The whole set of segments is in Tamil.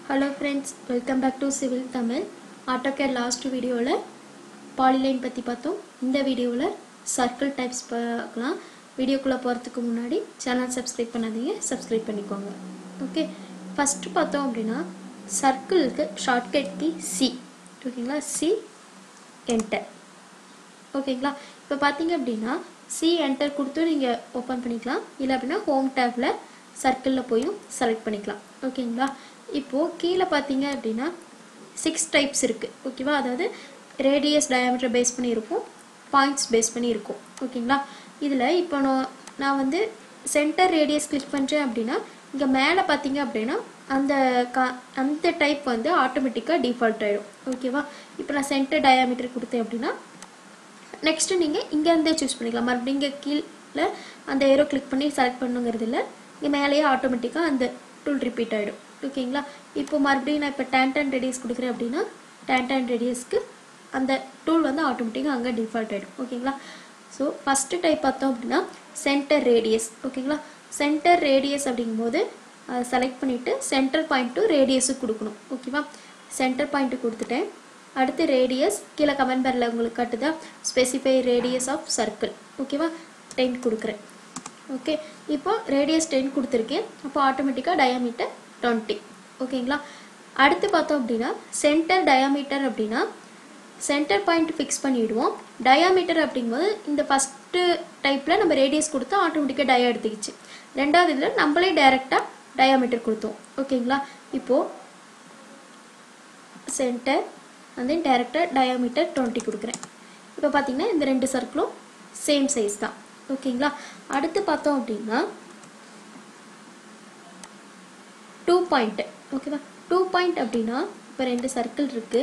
hello friends welcome back to civil Tamil AutoCAD last வீடியோவில் பாலிலைன் பற்றி பார்த்தோம் இந்த வீடியோவில் சர்க்கிள் டைப்ஸ் பார்க்கலாம் வீடியோக்குள்ளே போகிறதுக்கு முன்னாடி சேனல் சப்ஸ்கிரைப் பண்ணாதீங்க சப்ஸ்கிரைப் பண்ணிக்கோங்க ஓகே ஃபஸ்ட்டு பார்த்தோம் அப்படின்னா சர்க்கிளுக்கு ஷார்ட்கட் கீ சி ஓகேங்களா சி என்டர் ஓகேங்களா இப்போ பார்த்தீங்க அப்படின்னா சி என்டர் கொடுத்து நீங்கள் ஓப்பன் பண்ணிக்கலாம் இல்லை அப்படின்னா ஹோம் டேப்பில் சர்க்கிளில் போயும் செலக்ட் பண்ணிக்கலாம் ஓகேங்களா இப்போது கீழே பார்த்தீங்க அப்படின்னா சிக்ஸ் டைப்ஸ் இருக்குது ஓகேவா அதாவது ரேடியஸ் டயாமீட்டர் பேஸ் பண்ணி இருக்கும் பாயிண்ட்ஸ் பேஸ் பண்ணி இருக்கும் ஓகேங்களா இதில் இப்போ நான் நான் வந்து சென்டர் ரேடியஸ் கிளிக் பண்ணுறேன் அப்படின்னா இங்கே மேலே பார்த்தீங்க அப்படின்னா அந்த கா அந்த டைப் வந்து ஆட்டோமேட்டிக்காக டிஃபால்ட் ஆகிடும் ஓகேவா இப்போ நான் சென்டர் டயாமீட்டர் கொடுத்தேன் அப்படின்னா நெக்ஸ்ட்டு நீங்கள் இங்கேருந்தே சூஸ் பண்ணிக்கலாம் மறுபடியும் இங்கே கீழே அந்த ஏரோ கிளிக் பண்ணி செலக்ட் பண்ணுங்கிறது இல்லை இங்கே மேலேயே ஆட்டோமேட்டிக்காக அந்த டூல் ரிப்பீட் ஆகிடும் ஓகேங்களா இப்போ மறுபடியும் நான் இப்போ டேன் டேன் ரேடியஸ் கொடுக்குறேன் அப்படின்னா டேன் டேன் ரேடியஸ்க்கு அந்த டூல் வந்து ஆட்டோமேட்டிக்காக அங்கே டிஃபால்ட் ஆகிடும் ஓகேங்களா ஸோ ஃபஸ்ட்டு டைப் பார்த்தோம் அப்படின்னா சென்டர் ரேடியஸ் ஓகேங்களா சென்டர் ரேடியஸ் அப்படிங்கும்போது அதை செலக்ட் பண்ணிவிட்டு சென்டர் பாயிண்ட் டு ரேடியஸுக்கு கொடுக்கணும் ஓகேவா சென்டர் பாயிண்ட்டு கொடுத்துட்டேன் அடுத்து ரேடியஸ் கீழே கமெண்ட் பேரில் உங்களுக்கு காட்டுதா ஸ்பெசிஃபை ரேடியஸ் ஆஃப் சர்க்கிள் ஓகேவா டென் கொடுக்குறேன் ஓகே இப்போ ரேடியஸ் டென் கொடுத்துருக்கேன் அப்போ ஆட்டோமேட்டிக்காக டயாமீட்டர் டுவெண்ட்டி ஓகேங்களா அடுத்து பார்த்தோம் அப்படின்னா சென்டர் டயாமீட்டர் அப்படின்னா சென்டர் பாயிண்ட் ஃபிக்ஸ் பண்ணிவிடுவோம் டயாமீட்டர் அப்படிங்கும்போது இந்த ஃபஸ்ட்டு டைப்பில் நம்ம ரேடியஸ் கொடுத்தா ஆட்டோமேட்டிக்காக டயா எடுத்துக்கிச்சு ரெண்டாவது இதில் நம்மளே டைரெக்டாக டயாமீட்டர் கொடுத்தோம் ஓகேங்களா இப்போது சென்டர் வந்து டேரக்டாக டயாமீட்டர் டுவெண்ட்டி கொடுக்குறேன் இப்போ பார்த்தீங்கன்னா இந்த ரெண்டு சர்க்கிளும் சேம் சைஸ் தான் ஓகேங்களா அடுத்து பார்த்தோம் அப்படின்னா டூ பாயிண்ட் ஓகேவா டூ பாயிண்ட் அப்படின்னா இப்போ ரெண்டு சர்க்கிள் இருக்கு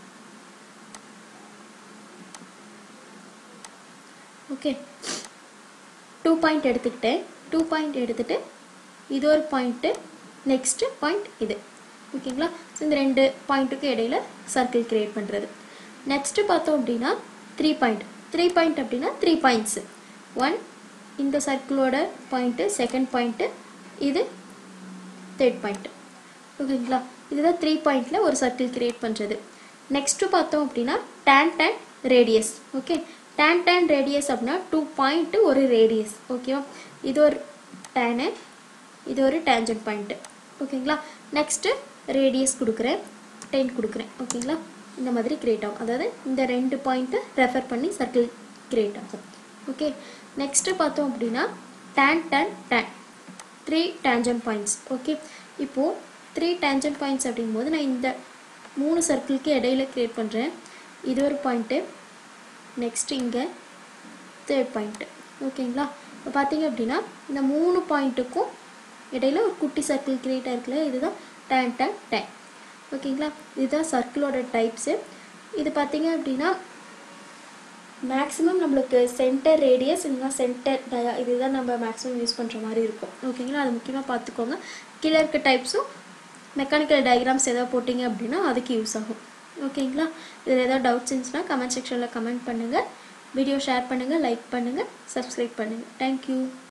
ஓகே டூ பாயிண்ட் எடுத்துக்கிட்டேன் டூ பாயிண்ட் எடுத்துட்டு இது ஒரு பாயிண்ட்டு நெக்ஸ்ட்டு பாயிண்ட் இது ஓகேங்களா ஸோ இந்த ரெண்டு பாயிண்ட்டுக்கு இடையில சர்க்கிள் கிரியேட் பண்ணுறது நெக்ஸ்ட்டு பார்த்தோம் அப்படின்னா த்ரீ பாயிண்ட் த்ரீ பாயிண்ட் அப்படின்னா த்ரீ பாயிண்ட்ஸு ஒன் இந்த சர்க்கிளோட பாயிண்ட்டு செகண்ட் பாயிண்ட்டு இது தேர்ட் பாயிண்ட்டு ஓகேங்களா இதுதான் த்ரீ பாயிண்டில் ஒரு சர்க்கிள் கிரியேட் பண்ணுறது நெக்ஸ்ட்டு பார்த்தோம் அப்படின்னா tan tan radius okay tan tan radius அப்படின்னா டூ பாயிண்ட்டு ஒரு ரேடியஸ் ஓகேவா இது ஒரு டேனு இது ஒரு டேஞ்சன்ட் பாயிண்ட்டு ஓகேங்களா நெக்ஸ்ட்டு ரேடியஸ் கொடுக்குறேன் டென் கொடுக்குறேன் ஓகேங்களா இந்த மாதிரி கிரியேட் ஆகும் அதாவது இந்த ரெண்டு பாயிண்ட்டை ரெஃபர் பண்ணி சர்க்கிள் கிரியேட் ஆகும் ஓகே நெக்ஸ்ட்டு பார்த்தோம் அப்படின்னா tan tan tan three tangent points okay இப்போது த்ரீ டேஞ்சன் பாயிண்ட்ஸ் அப்படிங்கும்போது நான் இந்த மூணு சர்க்கிளுக்கு இடையில கிரியேட் பண்ணுறேன் இது ஒரு பாயிண்ட்டு நெக்ஸ்ட்டு இங்கே தேர்ட் பாயிண்ட்டு ஓகேங்களா இப்போ பார்த்தீங்க அப்படின்னா இந்த மூணு பாயிண்ட்டுக்கும் இடையில ஒரு குட்டி சர்க்கிள் கிரியேட் ஆயிருக்குல்ல இதுதான் டேன் டேன் டேன் ஓகேங்களா இதுதான் சர்க்கிளோட டைப்ஸு இது பார்த்தீங்க அப்படின்னா மேக்ஸிமம் நம்மளுக்கு சென்டர் ரேடியஸ் இல்லைனா சென்டர் டயா இதுதான் நம்ம மேக்ஸிமம் யூஸ் பண்ணுற மாதிரி இருக்கும் ஓகேங்களா அது முக்கியமாக பார்த்துக்கோங்க கீழே இருக்க டைப்ஸும் மெக்கானிக்கல் டயக்ராம்ஸ் எதாவது போட்டிங்க அப்படின்னா அதுக்கு யூஸ் ஆகும் ஓகேங்களா இதில் ஏதாவது டவுட்ஸ் இருந்துச்சுன்னா கமெண்ட் செக்ஷனில் கமெண்ட் பண்ணுங்கள் வீடியோ ஷேர் பண்ணுங்கள் லைக் பண்ணுங்கள் சப்ஸ்கிரைப் பண்ணுங்கள் தேங்க்யூ